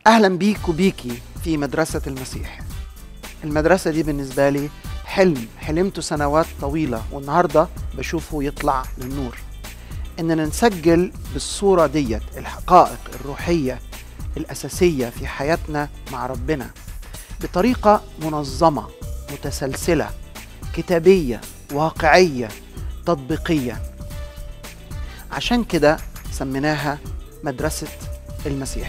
اهلا بيك وبيكي في مدرسه المسيح المدرسه دي بالنسبه لي حلم حلمته سنوات طويله والنهارده بشوفه يطلع للنور اننا نسجل بالصوره ديت الحقائق الروحيه الاساسيه في حياتنا مع ربنا بطريقه منظمه متسلسله كتابيه واقعيه تطبيقيه عشان كده سميناها مدرسه المسيح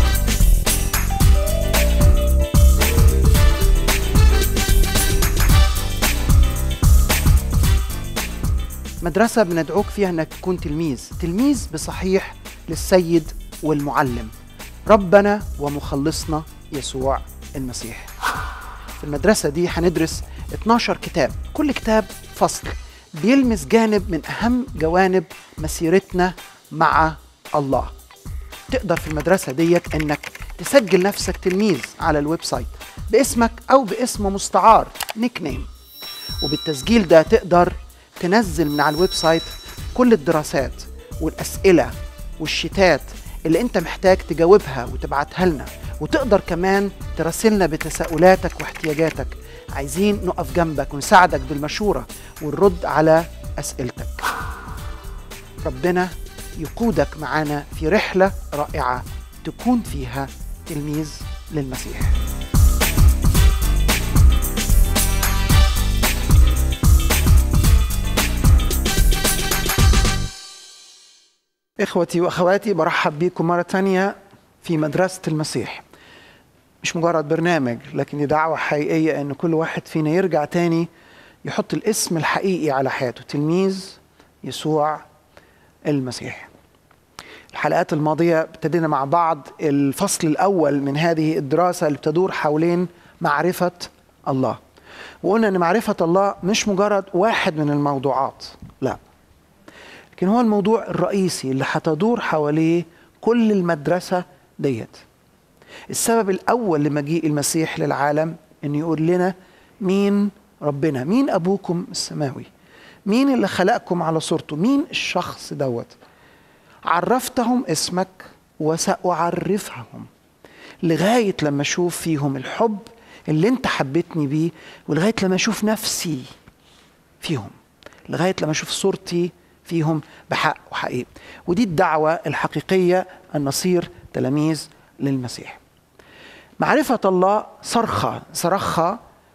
مدرسة بندعوك فيها انك تكون تلميذ تلميذ بصحيح للسيد والمعلم ربنا ومخلصنا يسوع المسيح في المدرسة دي هندرس 12 كتاب كل كتاب فصل بيلمس جانب من أهم جوانب مسيرتنا مع الله تقدر في المدرسة ديت انك تسجل نفسك تلميذ على الويب سايت باسمك او باسم مستعار نيك نيم وبالتسجيل ده تقدر تنزل من على الويب سايت كل الدراسات والاسئله والشتات اللي انت محتاج تجاوبها وتبعتها لنا وتقدر كمان تراسلنا بتساؤلاتك واحتياجاتك عايزين نقف جنبك ونساعدك بالمشوره ونرد على اسئلتك ربنا يقودك معانا في رحله رائعه تكون فيها تلميذ للمسيح إخوتي وأخواتي برحب بكم مرة تانية في مدرسة المسيح مش مجرد برنامج لكن دي دعوة حقيقية أن كل واحد فينا يرجع تاني يحط الاسم الحقيقي على حياته تلميذ يسوع المسيح الحلقات الماضية ابتدينا مع بعض الفصل الأول من هذه الدراسة اللي بتدور حوالين معرفة الله وقلنا أن معرفة الله مش مجرد واحد من الموضوعات لا لكن هو الموضوع الرئيسي اللي هتدور حواليه كل المدرسة ديت السبب الأول لمجيء المسيح للعالم أن يقول لنا مين ربنا مين أبوكم السماوي مين اللي خلقكم على صورته مين الشخص دوت عرفتهم اسمك وسأعرفهم لغاية لما أشوف فيهم الحب اللي أنت حبيتني بيه ولغاية لما أشوف نفسي فيهم لغاية لما أشوف صورتي فيهم بحق وحقيقة ودي الدعوة الحقيقية أن نصير تلاميذ للمسيح معرفة الله صرخة صرخة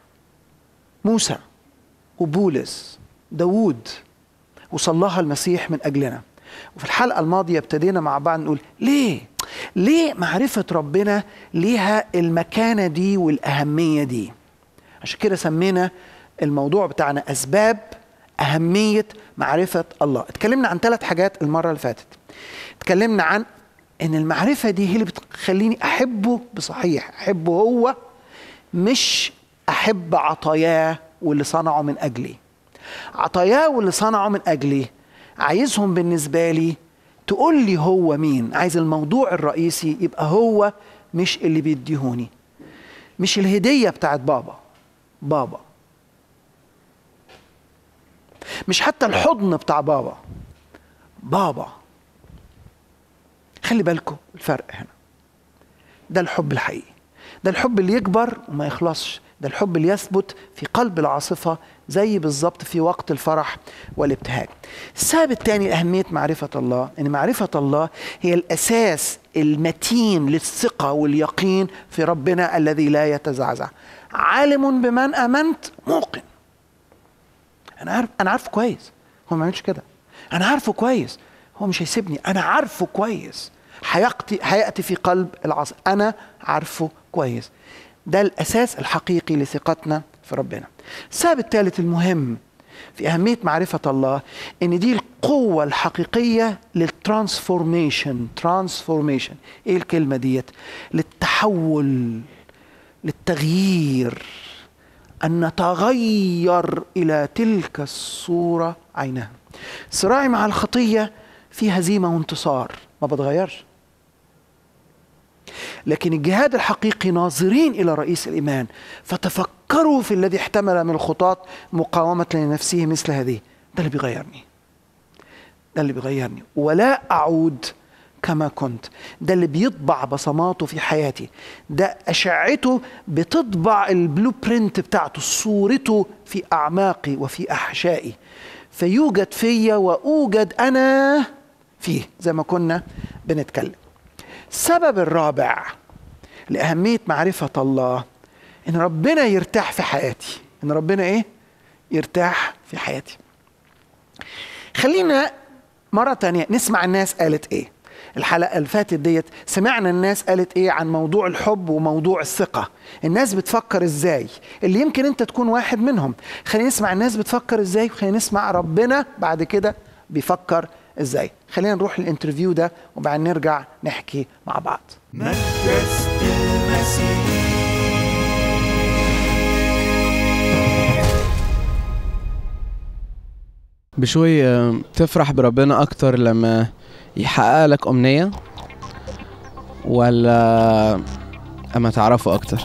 موسى وبولس داوود وصلاها المسيح من أجلنا وفي الحلقة الماضية ابتدينا مع بعض نقول ليه ليه معرفة ربنا ليها المكانة دي والأهمية دي عشان كده سمينا الموضوع بتاعنا أسباب أهمية معرفة الله اتكلمنا عن ثلاث حاجات المرة اللي فاتت اتكلمنا عن ان المعرفة دي هي اللي بتخليني أحبه بصحيح أحبه هو مش أحب عطاياه واللي صنعه من أجلي عطاياه واللي صنعه من أجلي عايزهم بالنسبة لي تقول لي هو مين عايز الموضوع الرئيسي يبقى هو مش اللي بيديهوني مش الهدية بتاعت بابا بابا مش حتى الحضن بتاع بابا بابا خلي بالكم الفرق هنا ده الحب الحقيقي ده الحب اللي يكبر وما يخلصش ده الحب اللي يثبت في قلب العاصفة زي بالظبط في وقت الفرح والابتهاج السبب الثاني لأهمية معرفة الله أن معرفة الله هي الأساس المتين للثقة واليقين في ربنا الذي لا يتزعزع عالم بمن آمنت موقن انا عارف انا عارفه كويس هو ما عملش كده انا عارفه كويس هو مش هيسيبني انا عارفه كويس هياتي هياتي في قلب العصر انا عارفه كويس ده الاساس الحقيقي لثقتنا في ربنا السبب الثالث المهم في أهمية معرفة الله إن دي القوة الحقيقية للترانسفورميشن ترانسفورميشن إيه الكلمة ديت للتحول للتغيير أن نتغير إلى تلك الصورة عينها صراعي مع الخطية في هزيمة وانتصار ما بتغيرش لكن الجهاد الحقيقي ناظرين إلى رئيس الإيمان فتفكروا في الذي احتمل من الخطاة مقاومة لنفسه مثل هذه ده اللي بيغيرني ده اللي بيغيرني ولا أعود كما كنت ده اللي بيطبع بصماته في حياتي ده أشعته بتطبع البلو برينت بتاعته صورته في أعماقي وفي أحشائي فيوجد فيا وأوجد أنا فيه زي ما كنا بنتكلم السبب الرابع لأهمية معرفة الله إن ربنا يرتاح في حياتي إن ربنا إيه؟ يرتاح في حياتي خلينا مرة تانية نسمع الناس قالت ايه الحلقة اللي فاتت ديت سمعنا الناس قالت ايه عن موضوع الحب وموضوع الثقة الناس بتفكر ازاي اللي يمكن انت تكون واحد منهم خلينا نسمع الناس بتفكر ازاي وخلينا نسمع ربنا بعد كده بيفكر ازاي خلينا نروح الانترفيو ده وبعدين نرجع نحكي مع بعض مدرسة المسيح بشوي آه، تفرح بربنا اكتر لما يحقق لك امنيه ولا اما تعرفه اكتر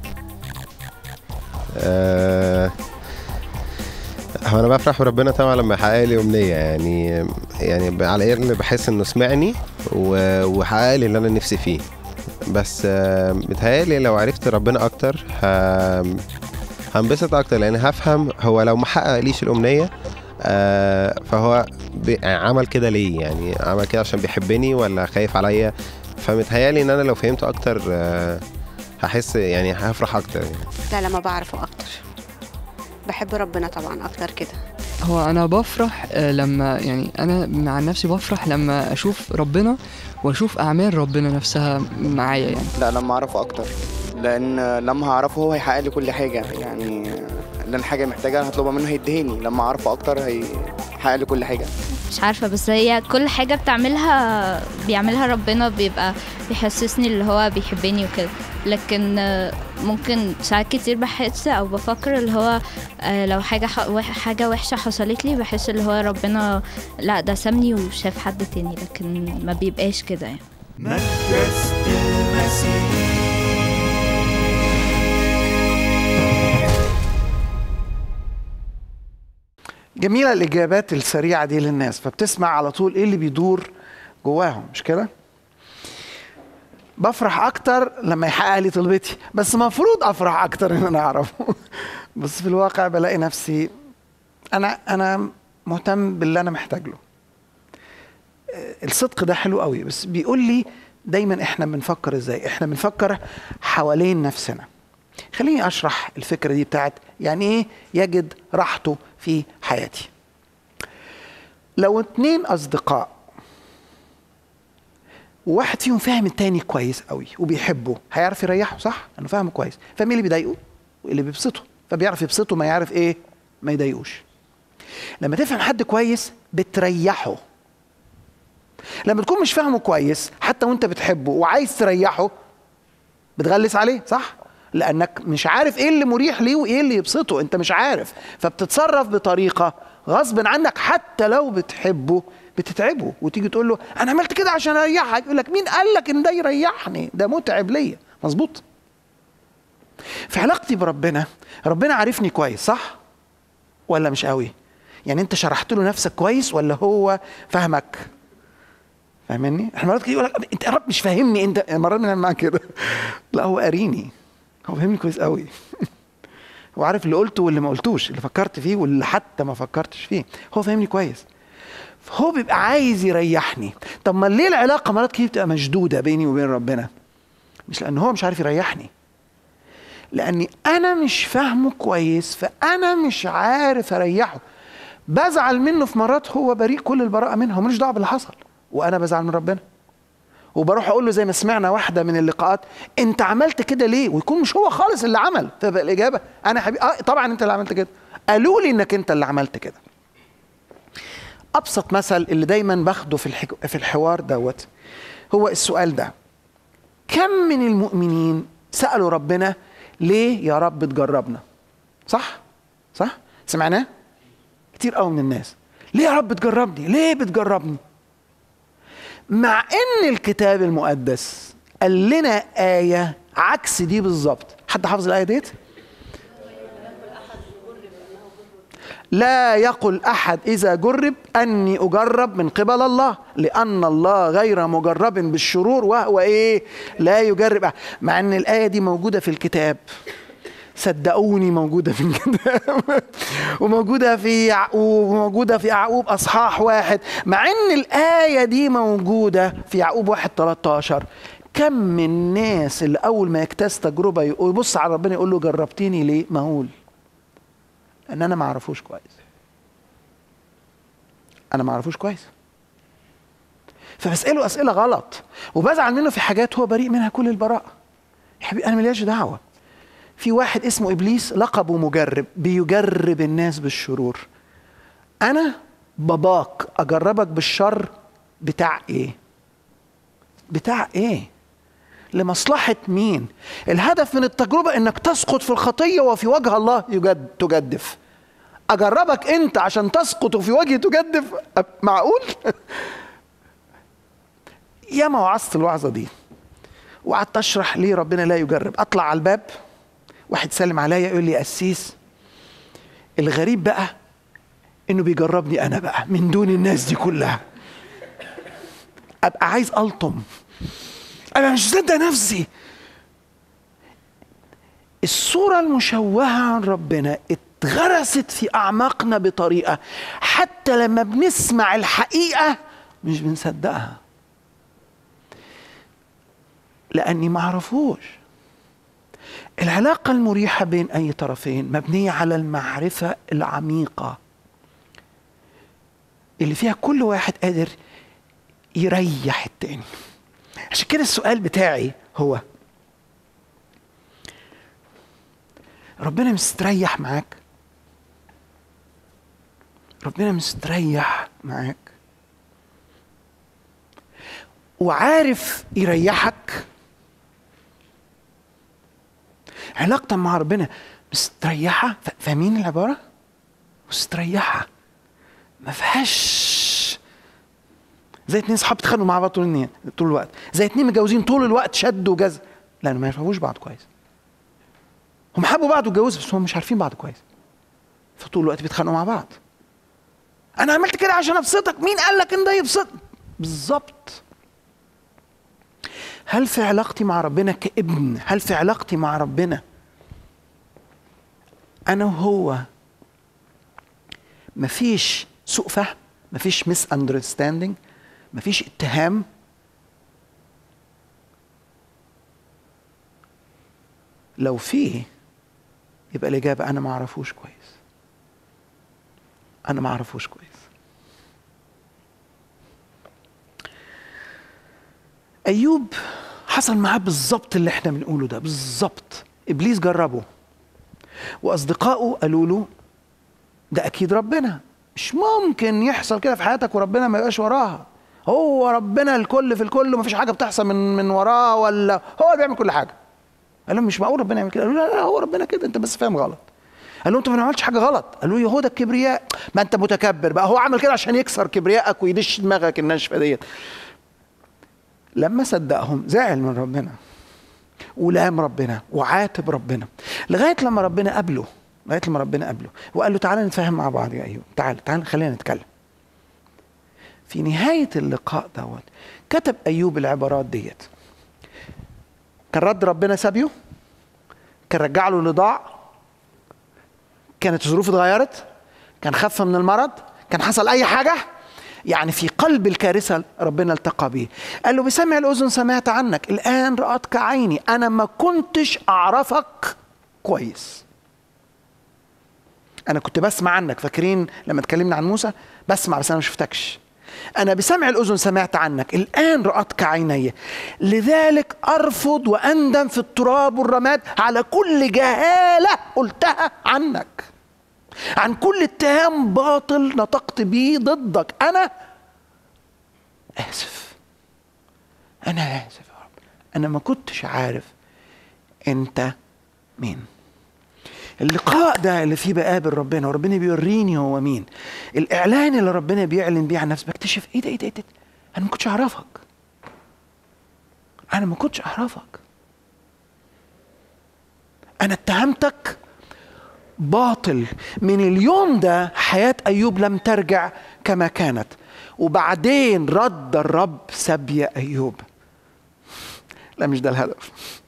آه، هو انا بفرح بربنا طبعا لما يحقق لي امنيه يعني يعني على الاقل بحس انه سمعني و- وحقق لي اللي انا نفسي فيه بس آه، متهيألي لو عرفت ربنا اكتر ه- هنبسط اكتر لان هفهم هو لو ما حققليش الامنيه آه، فهو بي- عمل كده ليه يعني عمل كده عشان بيحبني ولا خايف عليا فمتهيألي ان انا لو فهمته اكتر آه، هحس يعني هفرح اكتر يعني. لا لما بعرفه اكتر بحب ربنا طبعا اكتر كده هو انا بفرح آه، لما يعني انا مع نفسي بفرح لما اشوف ربنا واشوف اعمال ربنا نفسها معايا يعني لا لما اعرفه اكتر لان لما هعرفه هو هيحقق لي كل حاجه يعني لان حاجه محتاجها هطلبها منه هيديهاني لما اعرفه اكتر هيحقق لي كل حاجه مش عارفة بس هي كل حاجة بتعملها بيعملها ربنا بيبقى بيحسسني اللي هو بيحبني وكده لكن آه، ممكن ساعات كتير بحس او بفكر اللي هو آه، لو حاجة ح- وح- حاجة وحشة حصلت لي بحس اللي هو ربنا لا ده سابني وشاف حد تاني لكن ما بيبقاش كده يعني مدرسة المسيح جميلة الإجابات السريعة دي للناس فبتسمع على طول إيه اللي بيدور جواهم مش كده؟ بفرح أكتر لما يحقق لي طلبتي بس المفروض أفرح أكتر إن أنا أعرفه بس في الواقع بلاقي نفسي أنا أنا مهتم باللي أنا محتاج له آه، الصدق ده حلو قوي بس بيقول لي دايما إحنا بنفكر إزاي إحنا بنفكر حوالين نفسنا خليني اشرح الفكره دي بتاعت يعني ايه يجد راحته في حياتي لو اتنين اصدقاء وواحد فيهم فاهم التاني كويس قوي وبيحبه هيعرف يريحه صح انه فاهمه كويس فمين اللي بيضايقه واللي بيبسطه فبيعرف يبسطه ما يعرف ايه ما يضايقوش لما تفهم حد كويس بتريحه لما تكون مش فاهمه كويس حتى وانت بتحبه وعايز تريحه بتغلس عليه صح لانك مش عارف ايه اللي مريح ليه وايه اللي يبسطه انت مش عارف فبتتصرف بطريقه غصب عنك حتى لو بتحبه بتتعبه وتيجي تقول له انا عملت كده عشان اريحك يقول لك مين قال لك ان ده يريحني ده متعب ليا مظبوط في علاقتي بربنا ربنا عارفني كويس صح ولا مش قوي يعني انت شرحت له نفسك كويس ولا هو فاهمك فاهمني احنا مرات كده يقول لك انت يا رب مش فاهمني انت مرات بنعمل معاه كده لا هو قاريني هو فهمني كويس قوي هو عارف اللي قلته واللي ما قلتوش اللي فكرت فيه واللي حتى ما فكرتش فيه هو فاهمني كويس فهو بيبقى عايز يريحني طب ما ليه العلاقه مرات كتير بتبقى مشدوده بيني وبين ربنا مش لان هو مش عارف يريحني لاني انا مش فاهمه كويس فانا مش عارف اريحه بزعل منه في مرات هو بريء كل البراءه منها وماليش دعوه باللي حصل وانا بزعل من ربنا وبروح اقول له زي ما سمعنا واحده من اللقاءات انت عملت كده ليه ويكون مش هو خالص اللي عمل تبقى الاجابه انا يا حبيبي اه طبعا انت اللي عملت كده قالوا لي انك انت اللي عملت كده ابسط مثل اللي دايما باخده في الحك... في الحوار دوت هو السؤال ده كم من المؤمنين سالوا ربنا ليه يا رب تجربنا صح صح سمعناه كتير قوي من الناس ليه يا رب تجربني ليه بتجربني مع ان الكتاب المقدس قال لنا آية عكس دي بالظبط حد حافظ الآية ديت؟ لا يقل احد اذا جرب اني اجرب من قبل الله لان الله غير مجرب بالشرور وهو ايه لا يجرب أحد. مع ان الايه دي موجوده في الكتاب صدقوني موجودة في الكتاب وموجودة في يعقوب وموجودة في يعقوب أصحاح واحد مع إن الآية دي موجودة في يعقوب واحد 13 كم من الناس اللي أول ما يكتاز تجربة يبص على ربنا يقول له جربتني ليه؟ مهول لأن أنا ما أعرفوش كويس أنا ما أعرفوش كويس فبسأله أسئلة غلط وبزعل منه في حاجات هو بريء منها كل البراءة يا حبيبي أنا ملياش دعوة في واحد اسمه ابليس لقبه مجرب بيجرب الناس بالشرور انا باباك اجربك بالشر بتاع ايه بتاع ايه لمصلحة مين الهدف من التجربة انك تسقط في الخطية وفي وجه الله يجد تجدف اجربك انت عشان تسقط وفي وجهي تجدف أب- معقول ياما وعظت الوعظة دي وقعدت اشرح ليه ربنا لا يجرب اطلع على الباب واحد سلم عليا يقول لي قسيس الغريب بقى انه بيجربني انا بقى من دون الناس دي كلها ابقى عايز الطم انا مش مصدق نفسي الصورة المشوهة عن ربنا اتغرست في أعماقنا بطريقة حتى لما بنسمع الحقيقة مش بنصدقها لأني معرفوش العلاقة المريحة بين أي طرفين مبنية على المعرفة العميقة اللي فيها كل واحد قادر يريح التاني عشان كده السؤال بتاعي هو ربنا مستريح معاك ربنا مستريح معاك وعارف يريحك علاقتك مع ربنا مستريحة ف- فاهمين العبارة؟ مستريحة ما فيهاش زي اتنين صحاب اتخانقوا مع بعض طول النهار طول الوقت زي اتنين متجوزين طول الوقت شد وجذب لان ما يفهموش بعض كويس هم حبوا بعض واتجوزوا بس هم مش عارفين بعض كويس فطول الوقت بيتخانقوا مع بعض انا عملت كده عشان ابسطك مين قال لك ان ده يبسط بالظبط هل في علاقتي مع ربنا كابن هل في علاقتي مع ربنا انا وهو مفيش سوء فهم مفيش ميس اندرستاندينج مفيش اتهام لو في يبقى الاجابه انا ما اعرفوش كويس انا ما اعرفوش كويس ايوب حصل معاه بالظبط اللي احنا بنقوله ده بالظبط ابليس جربه واصدقائه قالوا له ده اكيد ربنا مش ممكن يحصل كده في حياتك وربنا ما يبقاش وراها هو ربنا الكل في الكل ومفيش حاجه بتحصل من من وراه ولا هو بيعمل كل حاجه قال لهم مش معقول ربنا يعمل كده قالوا لا لا هو ربنا كده انت بس فاهم غلط قال له انت ما عملتش حاجه غلط قالوا له يهوذا الكبرياء ما انت متكبر بقى هو عمل كده عشان يكسر كبريائك ويدش دماغك الناشفه ديت لما صدقهم زعل من ربنا ولام ربنا وعاتب ربنا لغايه لما ربنا قابله لغايه لما ربنا قابله وقال له تعالى نتفاهم مع بعض يا ايوب تعالى تعالى خلينا نتكلم في نهايه اللقاء دوت كتب ايوب العبارات ديت كان رد ربنا سابيه كان رجع له اللي ضاع كانت الظروف اتغيرت كان خف من المرض كان حصل اي حاجه يعني في قلب الكارثة ربنا التقى به قال له بسمع الأذن سمعت عنك الآن رأتك عيني أنا ما كنتش أعرفك كويس أنا كنت بسمع عنك فاكرين لما اتكلمنا عن موسى بسمع بس أنا ما شفتكش أنا بسمع الأذن سمعت عنك الآن رأتك عيني لذلك أرفض وأندم في التراب والرماد على كل جهالة قلتها عنك عن كل اتهام باطل نطقت به ضدك انا اسف انا اسف يا رب انا ما كنتش عارف انت مين اللقاء ده اللي فيه بقابل ربنا وربنا بيوريني هو مين الاعلان اللي ربنا بيعلن بيه عن نفسه بكتشف ايه ده ايه ده, إيه ده؟ انا ما كنتش اعرفك انا ما كنتش اعرفك انا اتهمتك باطل من اليوم ده حياة أيوب لم ترجع كما كانت وبعدين رد الرب سبي أيوب لا مش ده الهدف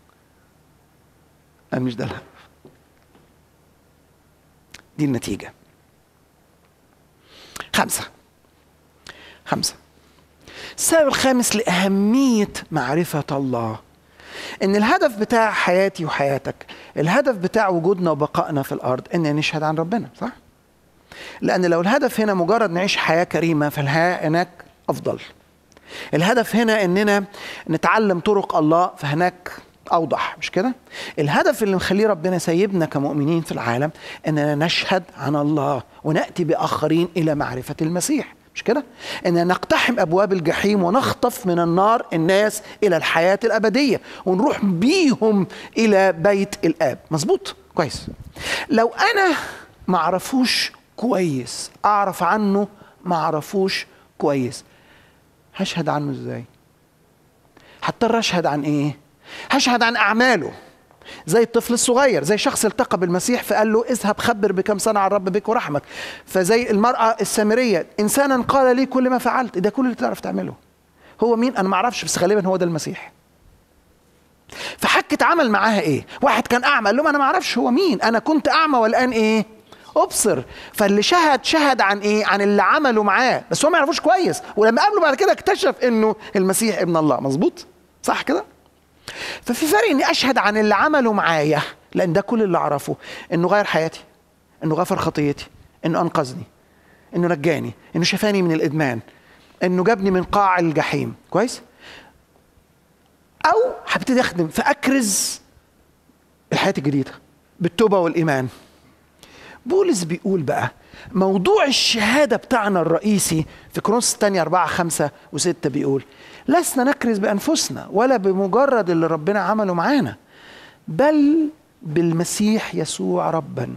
لا مش ده الهدف دي النتيجة خمسة خمسة السبب الخامس لأهمية معرفة الله إن الهدف بتاع حياتي وحياتك الهدف بتاع وجودنا وبقائنا في الأرض إن نشهد عن ربنا صح؟ لأن لو الهدف هنا مجرد نعيش حياة كريمة فالحياة هناك أفضل الهدف هنا إننا نتعلم طرق الله فهناك أوضح مش كده؟ الهدف اللي مخليه ربنا سايبنا كمؤمنين في العالم إننا نشهد عن الله ونأتي بآخرين إلى معرفة المسيح مش كده؟ إننا نقتحم أبواب الجحيم ونخطف من النار الناس إلى الحياة الأبدية ونروح بيهم إلى بيت الآب مظبوط؟ كويس لو أنا معرفوش كويس أعرف عنه معرفوش كويس هشهد عنه إزاي؟ هضطر أشهد عن إيه؟ هشهد عن أعماله زي الطفل الصغير زي شخص التقى بالمسيح فقال له اذهب خبر بكم صنع الرب بك ورحمك فزي المرأة السامرية إنسانا قال لي كل ما فعلت ده كل اللي تعرف تعمله هو مين أنا ما أعرفش بس غالبا هو ده المسيح فحكت عمل معاها ايه واحد كان اعمى قال لهم انا ما اعرفش هو مين انا كنت اعمى والان ايه ابصر فاللي شهد شهد عن ايه عن اللي عمله معاه بس هو ما يعرفوش كويس ولما قابله بعد كده اكتشف انه المسيح ابن الله مظبوط صح كده ففي فرق اني اشهد عن اللي عمله معايا لان ده كل اللي اعرفه انه غير حياتي انه غفر خطيتي انه انقذني انه نجاني انه شفاني من الادمان انه جابني من قاع الجحيم كويس او هبتدي اخدم فاكرز الحياه الجديده بالتوبه والايمان بولس بيقول بقى موضوع الشهادة بتاعنا الرئيسي في كرونس الثانية أربعة خمسة وستة بيقول لسنا نكرز بأنفسنا ولا بمجرد اللي ربنا عمله معانا بل بالمسيح يسوع ربا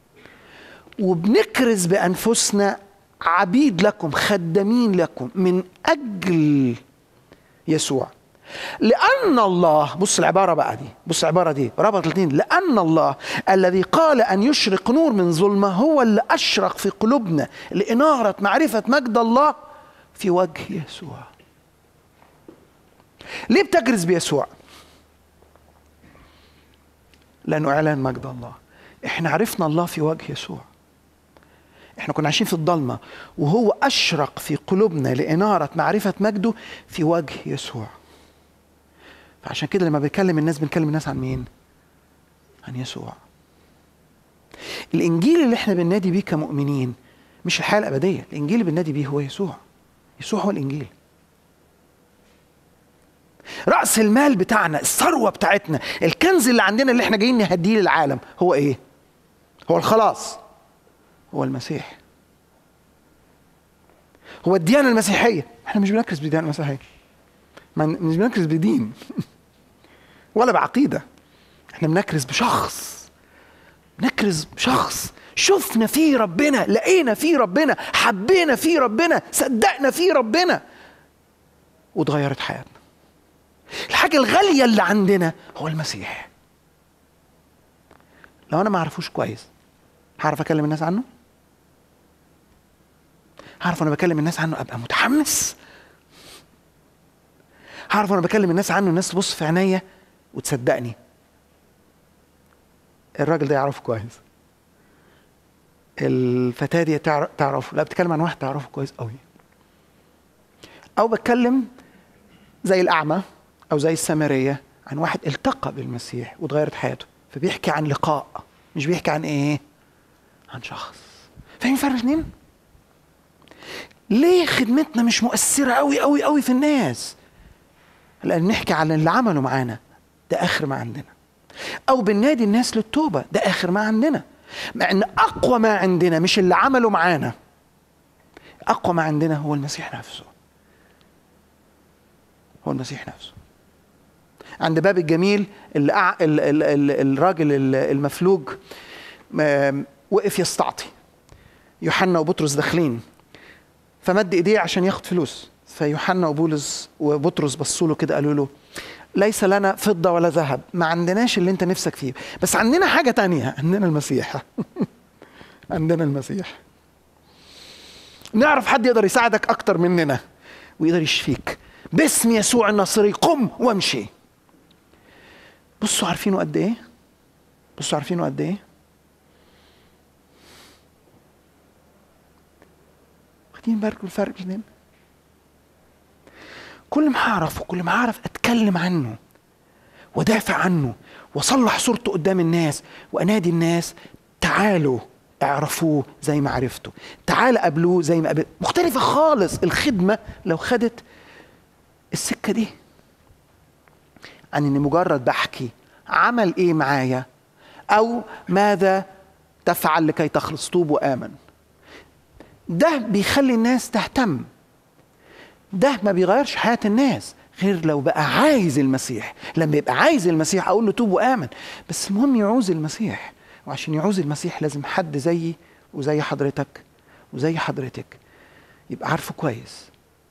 وبنكرز بأنفسنا عبيد لكم خدامين لكم من أجل يسوع لأن الله بص العبارة بقى دي بص العبارة دي ربط الاثنين لأن الله الذي قال أن يشرق نور من ظلمة هو اللي أشرق في قلوبنا لإنارة معرفة مجد الله في وجه يسوع ليه بتجرز بيسوع لأنه إعلان مجد الله إحنا عرفنا الله في وجه يسوع احنا كنا عايشين في الضلمة وهو أشرق في قلوبنا لإنارة معرفة مجده في وجه يسوع فعشان كده لما بنكلم الناس بنكلم الناس عن مين؟ عن يسوع. الانجيل اللي احنا بننادي بيه كمؤمنين مش الحياه الابديه، الانجيل اللي بننادي بيه هو يسوع. يسوع هو الانجيل. راس المال بتاعنا، الثروه بتاعتنا، الكنز اللي عندنا اللي احنا جايين نهديه للعالم هو ايه؟ هو الخلاص. هو المسيح. هو الديانه المسيحيه، احنا مش بنركز بالديانه المسيحيه. ما مش بنكرز بدين ولا بعقيده احنا بنكرز بشخص بنكرز بشخص شفنا فيه ربنا لقينا فيه ربنا حبينا فيه ربنا صدقنا فيه ربنا واتغيرت حياتنا الحاجه الغاليه اللي عندنا هو المسيح لو انا ما اعرفوش كويس هعرف اكلم الناس عنه هعرف وانا بكلم الناس عنه ابقى متحمس هعرف وانا بكلم الناس عنه الناس تبص في عينيا وتصدقني الراجل ده يعرفه كويس الفتاة دي تعرفه لا بتكلم عن واحد تعرفه كويس قوي او بتكلم زي الاعمى او زي السامرية عن واحد التقى بالمسيح واتغيرت حياته فبيحكي عن لقاء مش بيحكي عن ايه عن شخص فاهم فرق الاثنين ليه خدمتنا مش مؤثرة قوي قوي قوي في الناس لان نحكي عن اللي عمله معانا ده اخر ما عندنا او بننادي الناس للتوبه ده اخر ما عندنا مع ان اقوى ما عندنا مش اللي عمله معانا اقوى ما عندنا هو المسيح نفسه هو المسيح نفسه عند باب الجميل اللي أع... ال... ال... ال... الراجل المفلوج وقف يستعطي يوحنا وبطرس داخلين فمد ايديه عشان ياخد فلوس فيوحنا وبولس وبطرس بصوا له كده قالوا له ليس لنا فضة ولا ذهب ما عندناش اللي انت نفسك فيه بس عندنا حاجة تانية عندنا المسيح عندنا المسيح نعرف حد يقدر يساعدك اكتر مننا ويقدر يشفيك باسم يسوع الناصري قم وامشي بصوا عارفينه قد ايه بصوا عارفينه قد ايه واخدين بالكم الفرق بين كل ما هعرفه كل ما هعرف اتكلم عنه ودافع عنه واصلح صورته قدام الناس وانادي الناس تعالوا اعرفوه زي ما عرفته تعال قابلوه زي ما قابل مختلفة خالص الخدمة لو خدت السكة دي عن اني مجرد بحكي عمل ايه معايا او ماذا تفعل لكي تخلص توب وامن ده بيخلي الناس تهتم ده ما بيغيرش حياة الناس غير لو بقى عايز المسيح لما يبقى عايز المسيح اقول له توب وامن بس المهم يعوز المسيح وعشان يعوز المسيح لازم حد زيي وزي حضرتك وزي حضرتك يبقى عارفه كويس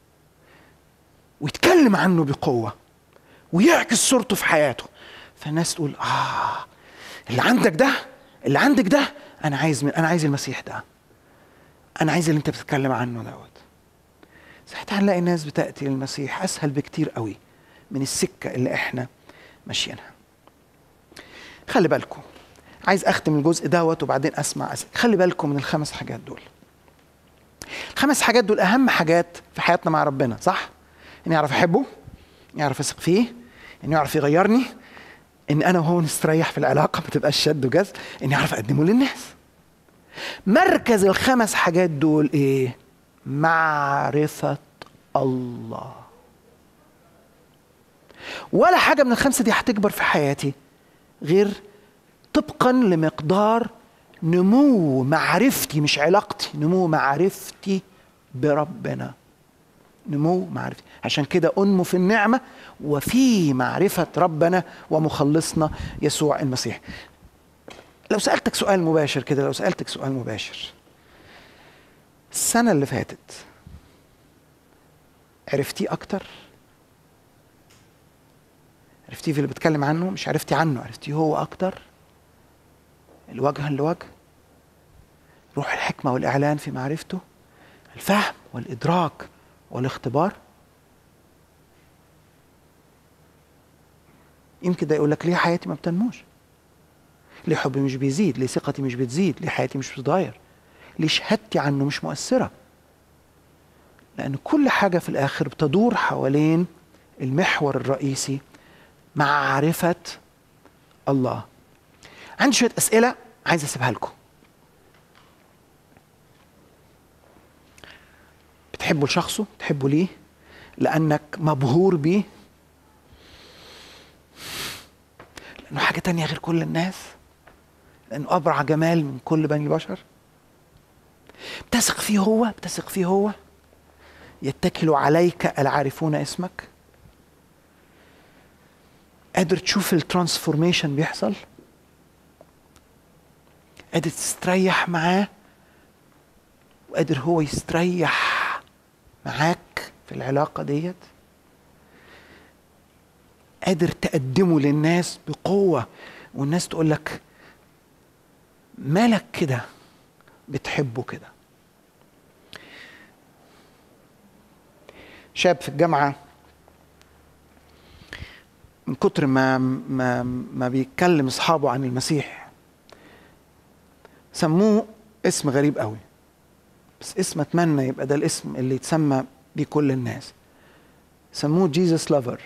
ويتكلم عنه بقوة ويعكس صورته في حياته فالناس تقول اه اللي عندك ده اللي عندك ده انا عايز من انا عايز المسيح ده انا عايز اللي انت بتتكلم عنه دوت ساعتها هنلاقي الناس بتاتي للمسيح اسهل بكتير قوي من السكه اللي احنا ماشيينها خلي بالكم عايز اختم الجزء دوت وبعدين اسمع أسئلة. خلي بالكم من الخمس حاجات دول الخمس حاجات دول اهم حاجات في حياتنا مع ربنا صح اني اعرف احبه اني اعرف اثق فيه انه يعرف يغيرني ان انا وهو نستريح في العلاقه ما تبقاش شد وجذب اني اعرف اقدمه للناس مركز الخمس حاجات دول ايه معرفه الله ولا حاجه من الخمسه دي هتكبر في حياتي غير طبقا لمقدار نمو معرفتي مش علاقتي نمو معرفتي بربنا نمو معرفتي عشان كده انمو في النعمه وفي معرفه ربنا ومخلصنا يسوع المسيح لو سالتك سؤال مباشر كده لو سالتك سؤال مباشر السنه اللي فاتت عرفتيه اكتر عرفتيه في اللي بتكلم عنه مش عرفتي عنه عرفتيه هو اكتر الوجها لوجه روح الحكمة والإعلان في معرفته الفهم والإدراك والاختبار يمكن ده يقول لك ليه حياتي ما بتنموش ليه حبي مش بيزيد ليه ثقتي مش بتزيد ليه حياتي مش بتتغير ليه شهادتي عنه مش مؤثرة لأن كل حاجة في الآخر بتدور حوالين المحور الرئيسي معرفة الله عندي شويه اسئله عايز اسيبها لكم بتحبوا لشخصه بتحبوا ليه لانك مبهور بيه لانه حاجه تانية غير كل الناس لانه ابرع جمال من كل بني البشر بتثق فيه هو بتثق فيه هو يتكل عليك العارفون اسمك قادر تشوف الترانسفورميشن بيحصل قادر تستريح معاه وقادر هو يستريح معاك في العلاقة ديت قادر تقدمه للناس بقوة والناس تقول لك مالك كده بتحبه كده شاب في الجامعة من كتر ما ما ما بيتكلم اصحابه عن المسيح سموه اسم غريب قوي بس اسم اتمنى يبقى ده الاسم اللي يتسمى بيه كل الناس سموه جيسس لافر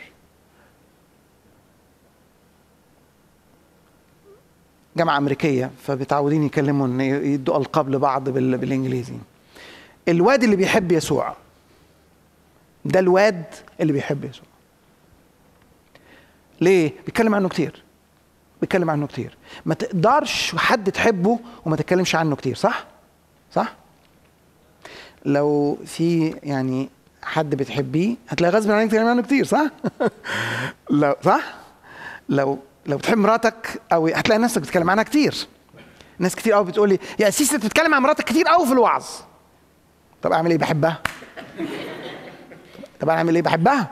جامعة أمريكية فبتعودين يكلموا إن يدوا ألقاب لبعض بال... بالإنجليزي الواد اللي بيحب يسوع ده الواد اللي بيحب يسوع ليه؟ بيتكلم عنه كتير بيتكلم عنه كتير ما تقدرش حد تحبه وما تتكلمش عنه كتير صح؟ صح؟ لو في يعني حد بتحبيه هتلاقي غصب عنك تتكلم عنه كتير صح؟ لو صح؟ لو لو بتحب مراتك او هتلاقي نفسك بتتكلم عنها كتير ناس كتير قوي بتقول لي يا سيسي انت بتتكلم عن مراتك كتير قوي في الوعظ طب اعمل ايه بحبها طب اعمل ايه بحبها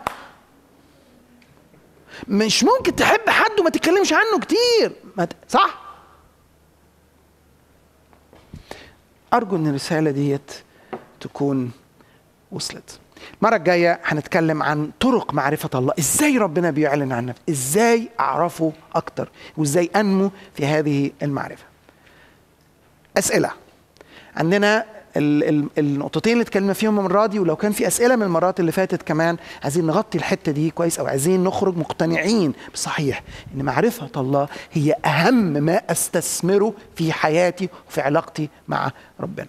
مش ممكن تحب حد وما تتكلمش عنه كتير ما ت... صح ارجو ان الرساله ديت تكون وصلت المره الجايه هنتكلم عن طرق معرفه الله ازاي ربنا بيعلن عن نفسه ازاي اعرفه اكتر وازاي انمو في هذه المعرفه اسئله عندنا ال- ال- النقطتين اللي اتكلمنا فيهم المره دي ولو كان في اسئله من المرات اللي فاتت كمان عايزين نغطي الحته دي كويس او عايزين نخرج مقتنعين بصحيح ان معرفه الله هي اهم ما استثمره في حياتي وفي علاقتي مع ربنا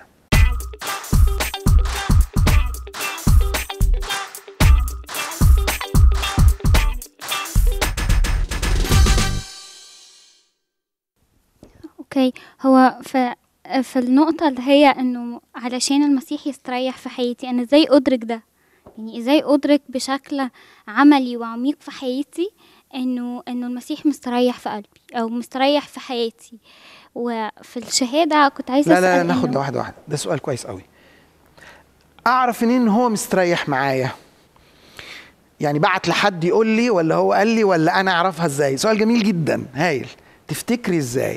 اوكي هو في في النقطة اللي هي انه علشان المسيح يستريح في حياتي انا ازاي ادرك ده يعني ازاي ادرك بشكل عملي وعميق في حياتي انه انه المسيح مستريح في قلبي او مستريح في حياتي وفي الشهادة كنت عايزة لا لا, لا أسأل ناخد إنه- ده واحده واحده ده سؤال كويس قوي اعرف منين ان هو مستريح معايا يعني بعت لحد يقول لي ولا هو قال لي ولا انا اعرفها ازاي سؤال جميل جدا هايل تفتكري ازاي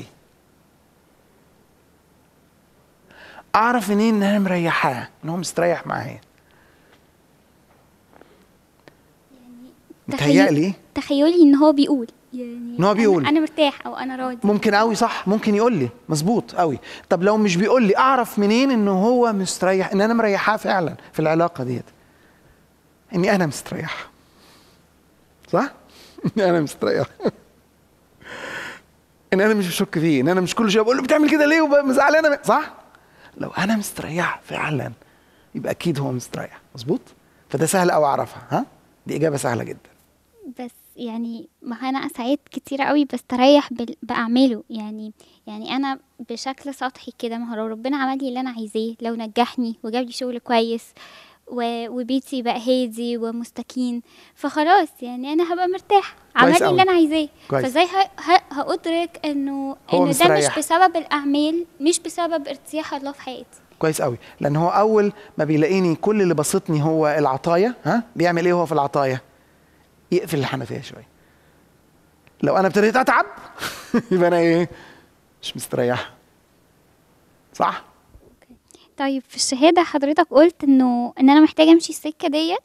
اعرف منين ان انا مريحاه ان هو مستريح معايا متهيألي تخيلي ان هو بيقول يعني إن هو أنا- بيقول. انا مرتاح او انا راضي ممكن قوي صح ممكن يقول لي مظبوط قوي طب لو مش بيقول لي اعرف منين ان هو مستريح ان انا مريحاه فعلا في العلاقه ديت اني انا مستريح صح اني انا مستريح ان انا مش بشك فيه ان انا مش كل شويه بقول له بتعمل كده ليه وبقى زعلانه من- صح لو انا مستريح فعلا يبقى اكيد هو مستريح مظبوط فده سهل قوي اعرفها ها دي اجابه سهله جدا بس يعني ما هو انا ساعات كتيرة قوي بستريح بال- باعماله يعني يعني انا بشكل سطحي كده ما هو لو ربنا عمل لي اللي انا عايزاه لو نجحني وجاب لي شغل كويس و- وبيتي بقى هادي ومستكين فخلاص يعني انا هبقى مرتاح عمل كويس لي أوي. اللي انا عايزاه كويس. فازاي ه- ه- هادرك انه هو ان ده مش مستريح. بسبب الاعمال مش بسبب ارتياح الله في حياتي كويس قوي لان هو اول ما بيلاقيني كل اللي بسطني هو العطايا ها بيعمل ايه هو في العطايا يقفل الحنفيه شويه لو انا ابتديت اتعب يبقى انا ايه مش مستريح صح طيب في الشهادة حضرتك قلت انه ان انا محتاجة امشي السكة ديت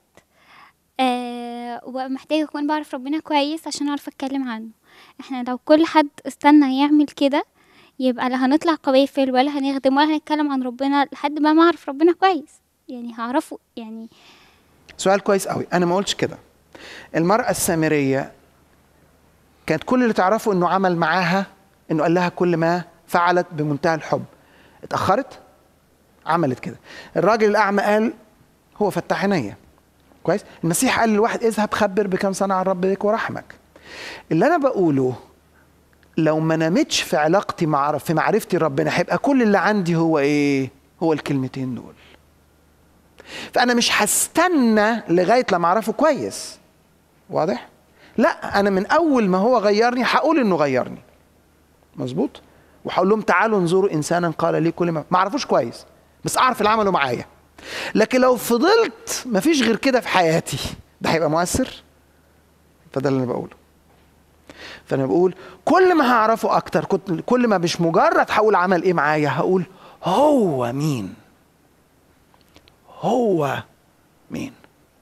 آه ومحتاجة اكون بعرف ربنا كويس عشان اعرف اتكلم عنه احنا لو كل حد استنى يعمل كده يبقى لا هنطلع قوافل ولا هنخدم ولا هنتكلم عن ربنا لحد ما ما اعرف ربنا كويس يعني هعرفه يعني سؤال كويس قوي انا ما قلتش كده المراه السامريه كانت كل اللي تعرفه انه عمل معاها انه قال لها كل ما فعلت بمنتهى الحب اتاخرت عملت كده الراجل الاعمى قال هو فتح عينيا كويس المسيح قال للواحد اذهب خبر بكم صنع الرب بك ورحمك اللي انا بقوله لو ما نمتش في علاقتي مع في معرفتي ربنا هيبقى كل اللي عندي هو ايه هو الكلمتين دول فانا مش هستنى لغايه لما اعرفه كويس واضح لا انا من اول ما هو غيرني هقول انه غيرني مظبوط وهقول لهم تعالوا انظروا انسانا قال لي كل ما ما اعرفوش كويس بس اعرف اللي عمله معايا لكن لو فضلت ما فيش غير كده في حياتي ده هيبقى مؤثر فده اللي انا بقوله فانا بقول كل ما هعرفه اكتر كنت كل ما مش مجرد هقول عمل ايه معايا هقول هو مين هو مين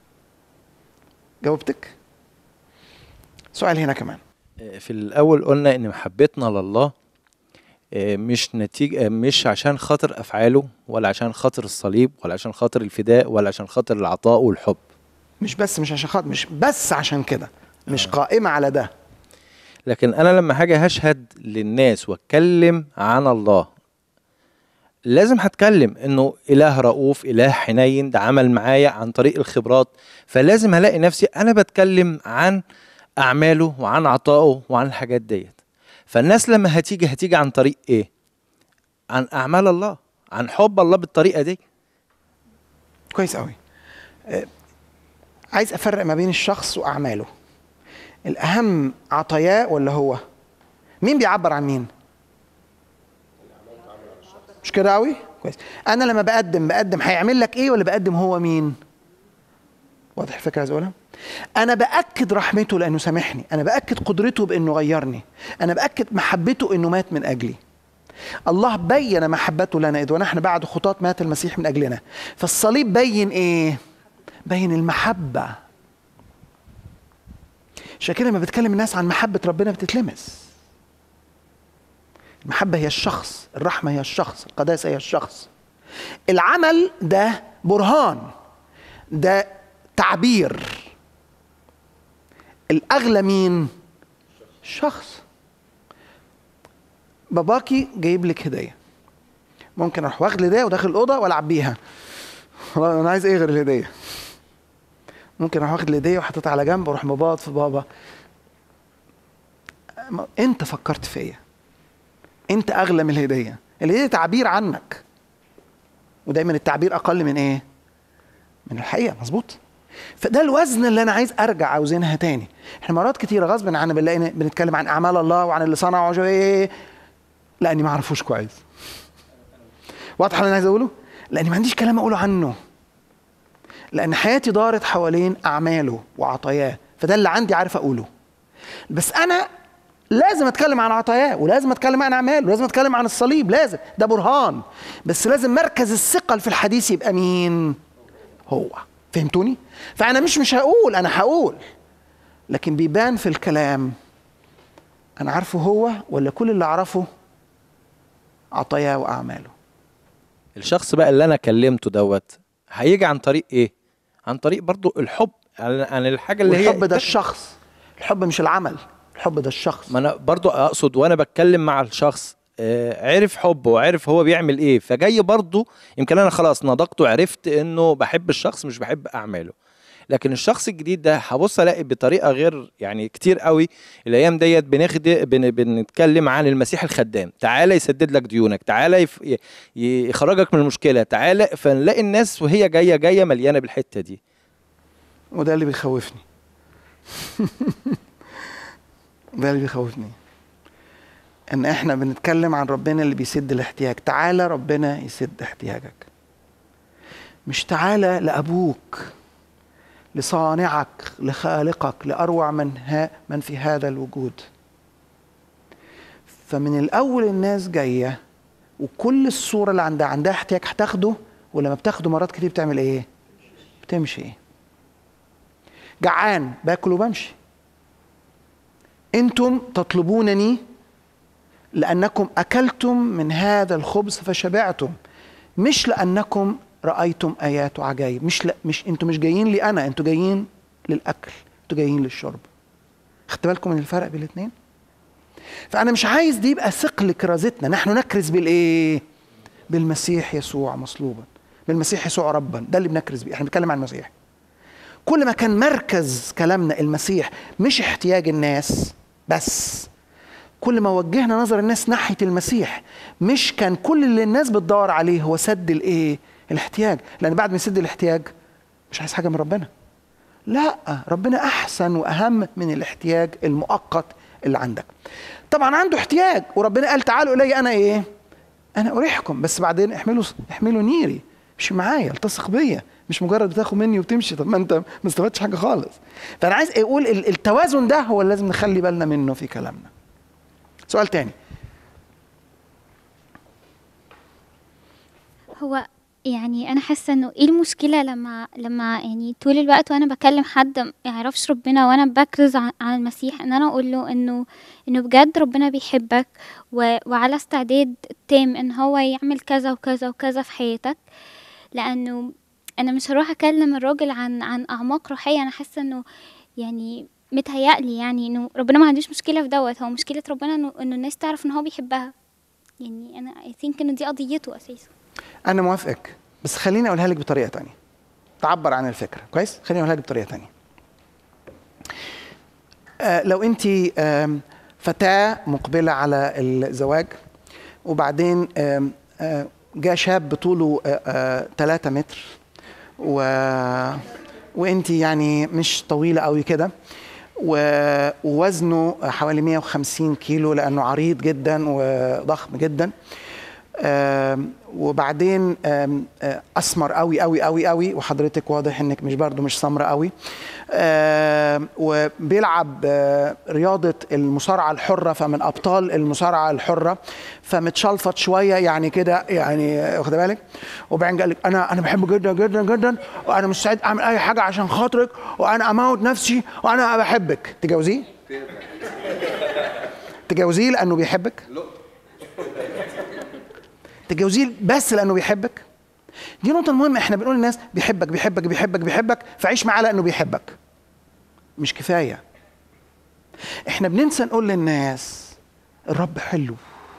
جاوبتك سؤال هنا كمان في الأول قلنا إن محبتنا لله آه، مش نتيجة آه، مش عشان خاطر أفعاله ولا عشان خاطر الصليب ولا عشان خاطر الفداء ولا عشان خاطر العطاء والحب مش بس مش عشان خاطر مش بس عشان كده مش قائمة على ده لكن أنا لما هاجي هشهد للناس واتكلم عن الله لازم هتكلم انه اله رؤوف اله حنين ده عمل معايا عن طريق الخبرات فلازم هلاقي نفسي انا بتكلم عن اعماله وعن عطائه وعن الحاجات ديت فالناس لما هتيجي هتيجي عن طريق ايه عن اعمال الله عن حب الله بالطريقه دي كويس قوي آه، عايز افرق ما بين الشخص واعماله الاهم عطاياه ولا هو مين بيعبر عن مين مش كده قوي كويس انا لما بقدم بقدم هيعمل لك ايه ولا بقدم هو مين واضح الفكره عايز اقولها انا باكد رحمته لانه سامحني انا باكد قدرته بانه غيرني انا باكد محبته انه مات من اجلي الله بين محبته لنا اذ ونحن بعد خطاة مات المسيح من اجلنا فالصليب بين ايه بين المحبه عشان كده لما بتكلم الناس عن محبه ربنا بتتلمس المحبه هي الشخص الرحمه هي الشخص القداسه هي الشخص العمل ده برهان ده تعبير الاغلى مين شخص باباكي جايب لك هديه ممكن اروح واخد الهديه وداخل الاوضه والعب بيها خلاص انا عايز ايه غير الهديه ممكن اروح واخد الهديه وحاططها على جنب واروح مباط في بابا ما- انت فكرت فيا انت اغلى من الهديه الهديه تعبير عنك ودايما التعبير اقل من ايه من الحقيقه مظبوط فده الوزن اللي انا عايز ارجع اوزنها تاني احنا مرات كتيره غصب عننا بنلاقي بنتكلم عن اعمال الله وعن اللي صنعه وشو ايه لاني ما اعرفوش كويس واضح اللي انا عايز اقوله لاني ما عنديش كلام اقوله عنه لان حياتي دارت حوالين اعماله وعطاياه فده اللي عندي عارف اقوله بس انا لازم اتكلم عن عطاياه ولازم اتكلم عن اعماله ولازم اتكلم عن الصليب لازم ده برهان بس لازم مركز الثقل في الحديث يبقى مين هو فهمتوني فانا مش مش هقول انا هقول لكن بيبان في الكلام انا عارفه هو ولا كل اللي اعرفه عطاياه واعماله الشخص بقى اللي انا كلمته دوت هيجي عن طريق ايه عن طريق برضو الحب عن عن الحاجه اللي هي والحب ده الشخص الحب مش العمل الحب ده الشخص ما انا برضو اقصد وانا بتكلم مع الشخص آه، عرف حبه وعرف هو بيعمل ايه فجاي برضو يمكن انا خلاص نضجت وعرفت انه بحب الشخص مش بحب اعماله لكن الشخص الجديد ده هبص الاقي بطريقه غير يعني كتير قوي الايام ديت بنخد بن بنتكلم عن المسيح الخدام تعالى يسدد لك ديونك تعالى يف... ي- يخرجك من المشكله تعالى فنلاقي الناس وهي جايه جايه مليانه بالحته دي وده اللي بيخوفني ده اللي بيخوفني ان احنا بنتكلم عن ربنا اللي بيسد الاحتياج تعالى ربنا يسد احتياجك مش تعالى لابوك لصانعك لخالقك لاروع من ها من في هذا الوجود فمن الاول الناس جايه وكل الصوره اللي عندها عندها احتياج هتاخده ولما بتاخده مرات كتير بتعمل ايه بتمشي جعان باكل وبمشي انتم تطلبونني لانكم اكلتم من هذا الخبز فشبعتم مش لانكم رايتم ايات وعجائب مش لا مش انتوا مش جايين لي انا انتوا جايين للاكل انتوا جايين للشرب خدت بالكم من الفرق بين الاثنين فانا مش عايز دي يبقى ثقل كرازتنا نحن نكرز بالايه بالمسيح يسوع مصلوبا بالمسيح يسوع ربا ده اللي بنكرز بيه احنا بنتكلم عن المسيح كل ما كان مركز كلامنا المسيح مش احتياج الناس بس كل ما وجهنا نظر الناس ناحية المسيح مش كان كل اللي الناس بتدور عليه هو سد الايه الاحتياج لان بعد ما يسد الاحتياج مش عايز حاجة من ربنا لا ربنا احسن واهم من الاحتياج المؤقت اللي عندك طبعا عنده احتياج وربنا قال تعالوا الي انا ايه انا اريحكم بس بعدين احملوا احملوا نيري مش معايا التصق بيا مش مجرد بتاخد مني وتمشي طب ما انت ما استفدتش حاجه خالص فانا عايز اقول ال- التوازن ده هو اللي لازم نخلي بالنا منه في كلامنا سؤال تاني هو يعني انا حاسه انه ايه المشكله لما لما يعني طول الوقت وانا بكلم حد ما يعرفش ربنا وانا بكرز عن عن المسيح ان انا اقول له انه انه بجد ربنا بيحبك و... وعلى استعداد تام ان هو يعمل كذا وكذا وكذا في حياتك لانه انا مش هروح اكلم الراجل عن عن اعماق روحيه انا حاسه انه يعني متهيألي يعني انه ربنا ما عندوش مشكله في دوت هو مشكله ربنا انه انه الناس تعرف ان هو بيحبها يعني انا اي ثينك انه دي قضيته اساسا انا موافقك بس خليني اقولها لك بطريقه تانية تعبر عن الفكره كويس خليني اقولها لك بطريقه تانية آه لو انت آم، فتاه مقبله على الزواج وبعدين آم، آه جاء شاب طوله 3 متر و وانت يعني مش طويله قوي كده و- ووزنه حوالي 150 كيلو لانه عريض جدا وضخم جدا آم، وبعدين آم، آه، اسمر قوي قوي قوي قوي وحضرتك واضح انك مش برضو مش سمرة قوي آم، وبيلعب آه، رياضة المصارعة الحرة فمن أبطال المصارعة الحرة فمتشلفط شوية يعني كده يعني آه، واخد بالك وبعدين قال لك أنا أنا بحبه جدا جدا جدا وأنا مستعد أعمل أي حاجة عشان خاطرك وأنا أموت نفسي وأنا بحبك تجاوزيه؟ تجاوزيه لأنه بيحبك؟ تجاوزيه بس لانه بيحبك دي نقطة مهمة احنا بنقول للناس بيحبك بيحبك بيحبك بيحبك فعيش معاه لانه بيحبك مش كفاية احنا بننسى نقول للناس الرب حلو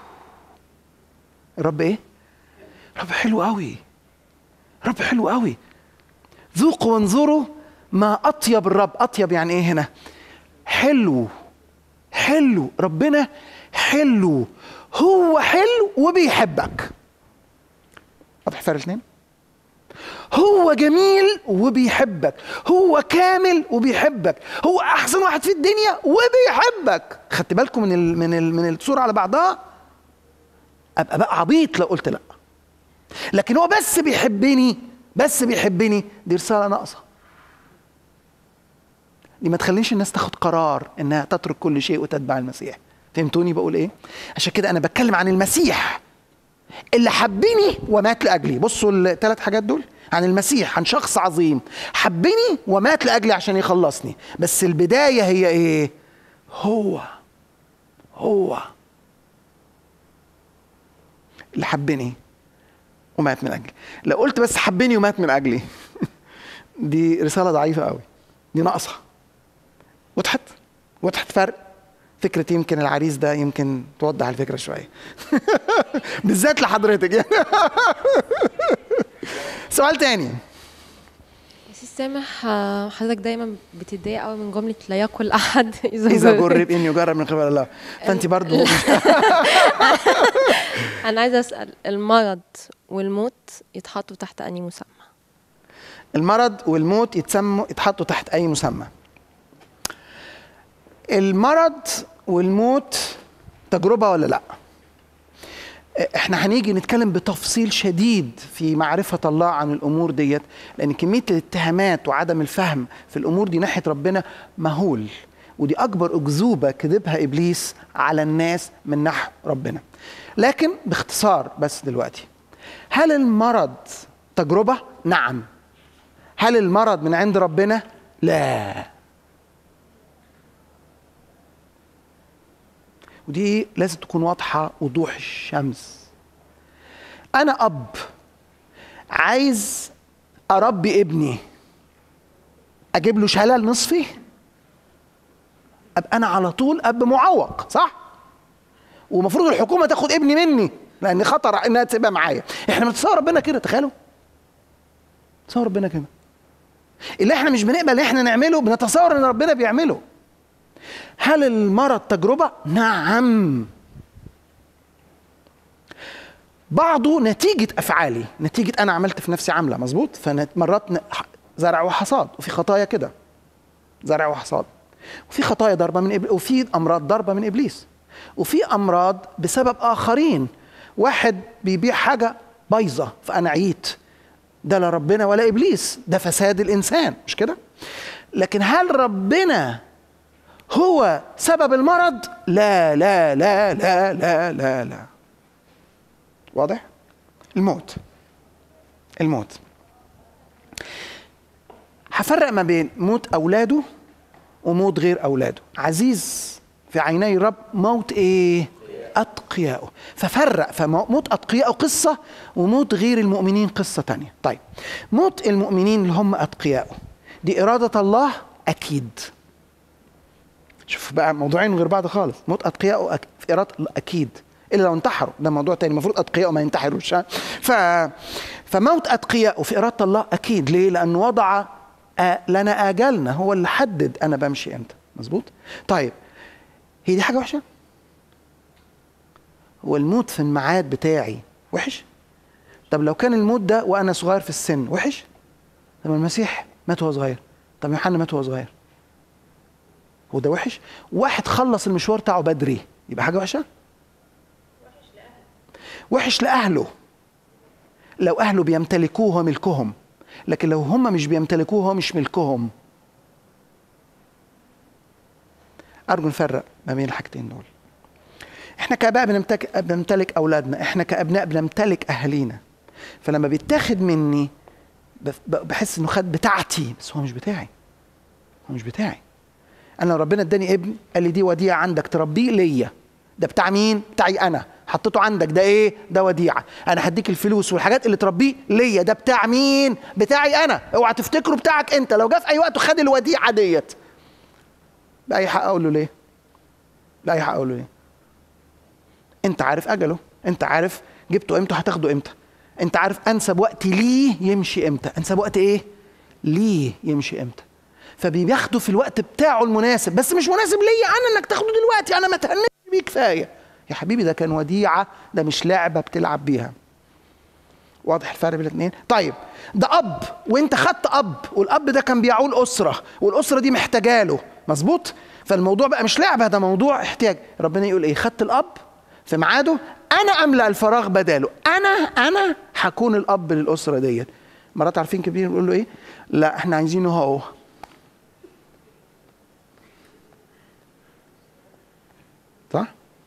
الرب ايه؟ الرب حلو قوي الرب حلو قوي ذوقوا وانظروا ما اطيب الرب اطيب يعني ايه هنا؟ حلو حلو ربنا حلو هو حلو وبيحبك واضح فرق الاثنين هو جميل وبيحبك هو كامل وبيحبك هو احسن واحد في الدنيا وبيحبك خدت بالكم من ال من ال من الصوره على بعضها ابقى بقى عبيط لو قلت لا لكن هو بس بيحبني بس بيحبني دي رساله ناقصه دي ما تخليش الناس تاخد قرار انها تترك كل شيء وتتبع المسيح فهمتوني بقول ايه عشان كده انا بتكلم عن المسيح اللي حبني ومات لاجلي بصوا الثلاث حاجات دول عن المسيح عن شخص عظيم حبني ومات لاجلي عشان يخلصني بس البدايه هي ايه هو هو اللي حبني ومات من اجلي لو قلت بس حبني ومات من اجلي دي رساله ضعيفه قوي دي ناقصه وضحت وضحت فرق فكرة يمكن العريس ده يمكن توضح الفكرة شوية بالذات لحضرتك يعني سؤال تاني سيس سامح آه، حضرتك دايما بتتضايق قوي من جمله لا يقل احد اذا إذا جرب. جرب إن يجرب من قبل الله فأنت برضو انا عايزه اسال المرض والموت يتحطوا تحت انهي مسمى المرض والموت يتسموا يتحطوا تحت أي مسمى المرض والموت تجربة ولا لأ؟ احنا هنيجي نتكلم بتفصيل شديد في معرفة الله عن الأمور ديت لأن كمية الاتهامات وعدم الفهم في الأمور دي ناحية ربنا مهول ودي أكبر أكذوبة كذبها إبليس على الناس من نحو ربنا لكن باختصار بس دلوقتي هل المرض تجربة؟ نعم هل المرض من عند ربنا؟ لا ودي لازم تكون واضحة وضوح الشمس أنا أب عايز أربي ابني أجيب له شلل نصفي أبقى أنا على طول أب معوق صح؟ ومفروض الحكومة تاخد ابني مني لأن خطر إنها تبقى معايا إحنا بنتصور ربنا كده تخيلوا تصور ربنا كده اللي احنا مش بنقبل ان احنا نعمله بنتصور ان ربنا بيعمله هل المرض تجربة؟ نعم بعضه نتيجة أفعالي نتيجة أنا عملت في نفسي عملة مظبوط فمرات ن- زرع وحصاد وفي خطايا كده زرع وحصاد وفي خطايا ضربة من إبليس وفي أمراض ضربة من إبليس وفي أمراض بسبب آخرين واحد بيبيع حاجة بايظة فأنا عييت ده لا ربنا ولا إبليس ده فساد الإنسان مش كده لكن هل ربنا هو سبب المرض لا لا لا لا لا لا لا واضح الموت الموت هفرق ما بين موت اولاده وموت غير اولاده عزيز في عيني الرب موت ايه اتقياءه ففرق فموت اتقياءه قصه وموت غير المؤمنين قصه تانية طيب موت المؤمنين اللي هم اتقياءه دي اراده الله اكيد شوف بقى موضوعين غير بعض خالص موت اتقياء أك... في اراده الله اكيد الا لو انتحروا ده موضوع تاني المفروض اتقياء ما ينتحروش ها؟ ف فموت اتقياء في اراده الله اكيد ليه لانه وضع آ... لنا اجلنا هو اللي حدد انا بمشي امتى مظبوط طيب هي دي حاجه وحشه هو الموت في الميعاد بتاعي وحش طب لو كان الموت ده وانا صغير في السن وحش طب المسيح مات وهو صغير طب يوحنا مات وهو صغير هو ده وحش واحد خلص المشوار بتاعه بدري يبقى حاجه وحشه وحش لاهله لو اهله بيمتلكوه هو ملكهم لكن لو هم مش بيمتلكوه هو مش ملكهم ارجو نفرق ما بين الحاجتين دول احنا كاباء بنمتلك بنمتلك اولادنا احنا كابناء بنمتلك اهالينا فلما بيتاخد مني بف- ب- بحس انه خد بتاعتي بس هو مش بتاعي هو مش بتاعي انا لو ربنا اداني ابن قال لي دي وديعه عندك تربيه ليا ده بتاع مين بتاعي انا حطيته عندك ده ايه ده وديعه انا هديك الفلوس والحاجات اللي تربيه ليا ده بتاع مين بتاعي انا اوعى تفتكره بتاعك انت لو جه في اي وقت وخد الوديعه ديت باي حق اقول له ليه باي حق اقول له ليه انت عارف اجله انت عارف جبته امتى هتاخده امتى انت عارف انسب وقت ليه يمشي امتى انسب وقت ايه ليه يمشي امتى فبياخده في الوقت بتاعه المناسب بس مش مناسب ليا انا انك تاخده دلوقتي انا ما تهنتش بيه كفايه يا حبيبي ده كان وديعه ده مش لعبه بتلعب بيها واضح الفرق بين الاثنين طيب ده اب وانت خدت اب والاب ده كان بيعول اسره والاسره دي محتاجاله مظبوط فالموضوع بقى مش لعبه ده موضوع احتياج ربنا يقول ايه خدت الاب في ميعاده انا املا الفراغ بداله انا انا هكون الاب للاسره ديت مرات عارفين كبير بيقول له ايه لا احنا عايزينه هو صح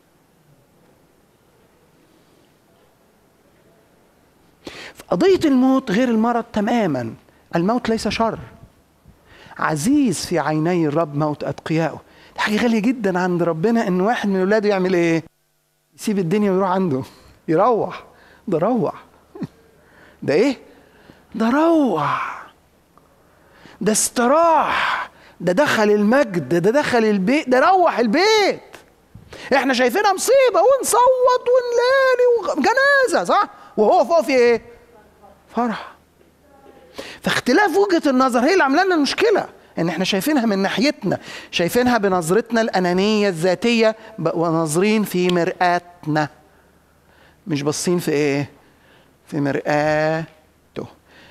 قضية الموت غير المرض تماما الموت ليس شر عزيز في عيني الرب موت أتقيائه دي حاجة غالية جدا عند ربنا إن واحد من ولاده يعمل إيه يسيب الدنيا ويروح عنده يروح ده روح ده إيه ده روح ده استراح ده دخل المجد ده دخل البيت ده روح البيت احنا شايفينها مصيبه ونصوت ونلالي وجنازه صح وهو فوق في ايه فرح فاختلاف وجهه النظر هي اللي عامله لنا المشكله ان احنا شايفينها من ناحيتنا شايفينها بنظرتنا الانانيه الذاتيه ب- وناظرين في مرآتنا مش باصين في ايه في مرآته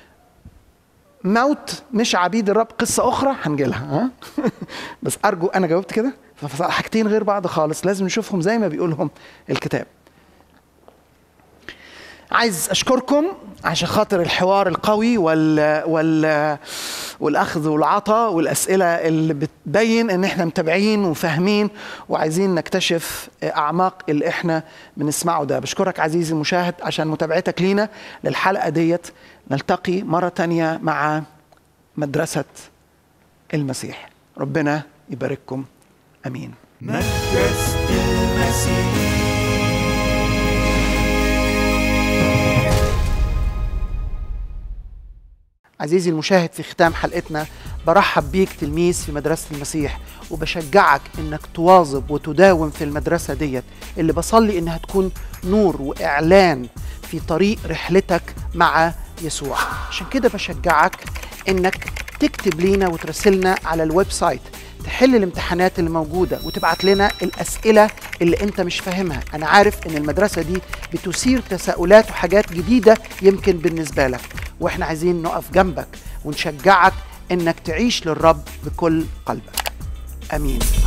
موت مش عبيد الرب قصة أخرى هنجيلها ها بس أرجو أنا جاوبت كده فحاجتين غير بعض خالص لازم نشوفهم زي ما بيقولهم الكتاب عايز اشكركم عشان خاطر الحوار القوي وال وال والاخذ والعطاء والاسئله اللي بتبين ان احنا متابعين وفاهمين وعايزين نكتشف اعماق اللي احنا بنسمعه ده بشكرك عزيزي المشاهد عشان متابعتك لينا للحلقه ديت نلتقي مره تانية مع مدرسه المسيح ربنا يبارككم امين مدرسة المسيح عزيزي المشاهد في ختام حلقتنا برحب بيك تلميذ في مدرسة المسيح وبشجعك انك تواظب وتداوم في المدرسة ديت اللي بصلي انها تكون نور واعلان في طريق رحلتك مع يسوع عشان كده بشجعك انك تكتب لينا وترسلنا على الويب سايت تحل الامتحانات اللي موجودة وتبعت لنا الأسئلة اللي أنت مش فاهمها أنا عارف أن المدرسة دي بتثير تساؤلات وحاجات جديدة يمكن بالنسبة لك وإحنا عايزين نقف جنبك ونشجعك أنك تعيش للرب بكل قلبك آمين